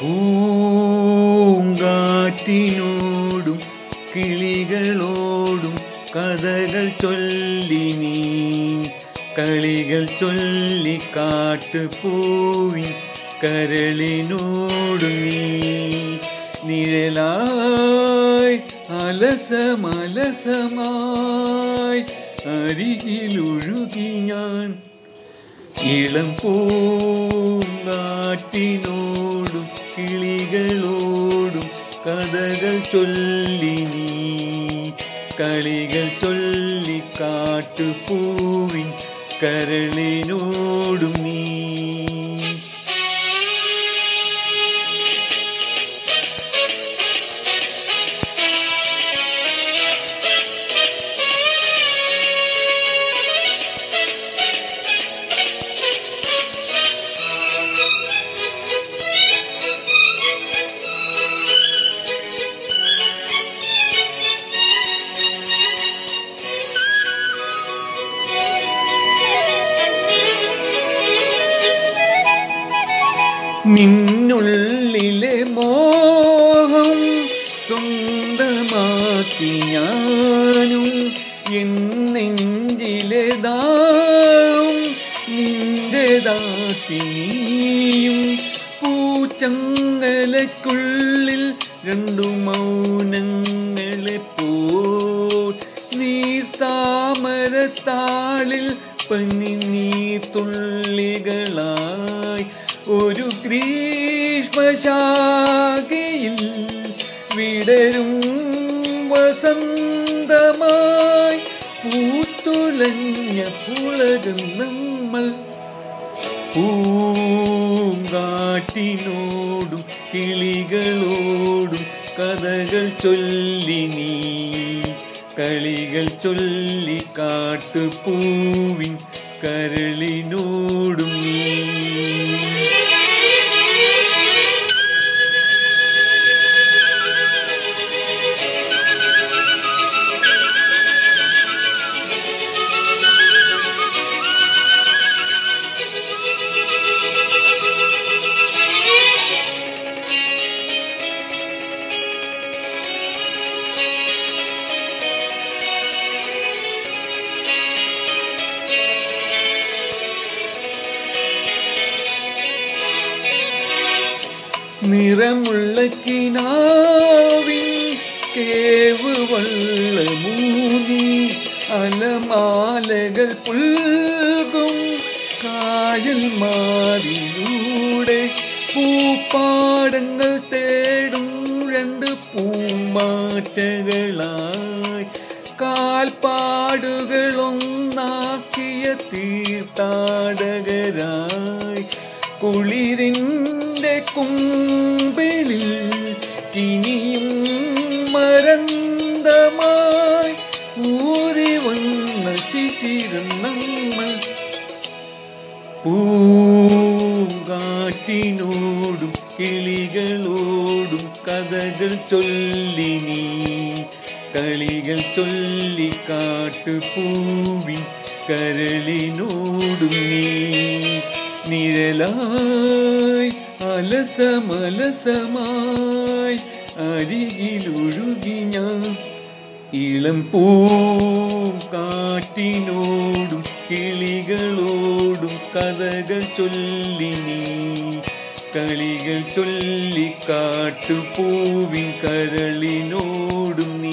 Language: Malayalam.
പൂങ്കാറ്റിനോടും കിളികളോടും കഥകൾ ചൊല്ലി നീ കളികൾ ചൊല്ലി കാട്ടുപൂവിൻ കരളിനോടു നീ നിഴലായി അലസമലസമായി അരികിലൊഴുകി ഞാൻ ഇളം പൂങ്കാറ്റിനോടും കിളികളോടും കഥകൾ ചൊല്ലി നീ കളികൾ ചൊല്ലി കാട്ടുപൂവിൻ കരളിനോടും നീ നിന്നുള്ളിലെ മോഹം സ്വന്തമാക്കി ഞാനും എന്നെഞ്ചിലെ ദാഹം നിന്റേതാക്കി നീയും പൂച്ചങ്ങലക്കുള്ളിൽ രണ്ടു മൗനങ്ങളെ പോൽ നീർത്താമരത്താളിൽ പനി നീർത്തുള്ളികളായി ഒരു ഗ്രീഷ്മശാഖയിൽ വിടരും വസന്തമായി പൂത്തുലഞ്ഞ പുളകം നമ്മൾ പൂങ്കാറ്റിനോടും കിളികളോടും കഥകൾ ചൊല്ലി നീ കളികൾ ചൊല്ലി കാട്ടുപൂവിൻ കരളിനോടും നീ നിറമുള്ള കിനാവിൻ കേവ് വള്ളമൂനി അലമാലകൾ പുൽകും കായൽ മാറിലൂടെ പൂപ്പാടങ്ങൾ തേടും രണ്ട് പൂമാറ്റകളായി കാൽപ്പാടുകളൊന്നാക്കിയ തീർത്ഥാടകരായി കുളിരിൻ്റെ കുമ്പിളിൽ ഇനിയും മരന്തമായി ഊറി വന്ന ശിശിരം നമ്മൾ പൂങ്കാറ്റിനോടും കിളികളോടും കഥകൾ ചൊല്ലി നീ കളികൾ ചൊല്ലി കാട്ടുപൂവിൻ കരളിനോടും നീ നിഴലായി അലസമലസമായി അരികിലൊഴുകി ഞാൻ ഇളം പൂങ്കാറ്റിനോടും കിളികളോടും കഥകൾ ചൊല്ലി നീ കളികൾ ചൊല്ലി കാട്ടുപൂവിൻ കരളിനോടും